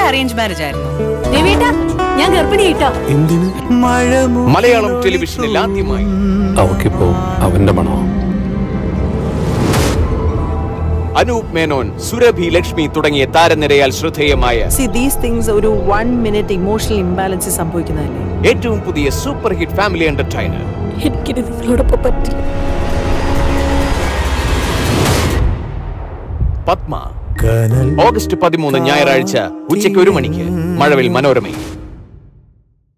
arrange marriage ആയിരുന്നു ദേവേട്ടാ ഞാൻ ഗർഭിണിയായിട്ടോ എന്തിന് മഴ മലയാളം ടെലിവിഷനിൽ ആദ്യമായി അവക്കിപ്പോ അവന്റെ മണോ അനൂപ് മേനോൻ സുരഭി ലക്ഷ്മി തുടങ്ങിയ താരനിരയാൽ ശ്രദ്ധേയമായ സി ദീസ് തിങ്സ് ഒരു വൺ മിനിറ്റ് ഇമോഷണൽ ഇംബാലൻസ് സംഭവിക്കുന്നതല്ലേ ഏറ്റവും പുതിയ സൂപ്പർ ഹിറ്റ് ഫാമിലി എന്റർടൈനർ എനിക്കിത് നിങ്ങളോടൊപ്പം പറ്റില്ല പത്മ ഓഗസ്റ്റ് പതിമൂന്ന് ഞായറാഴ്ച ഉച്ചയ്ക്ക് ഒരു മണിക്ക് മഴവിൽ മനോരമയിൽ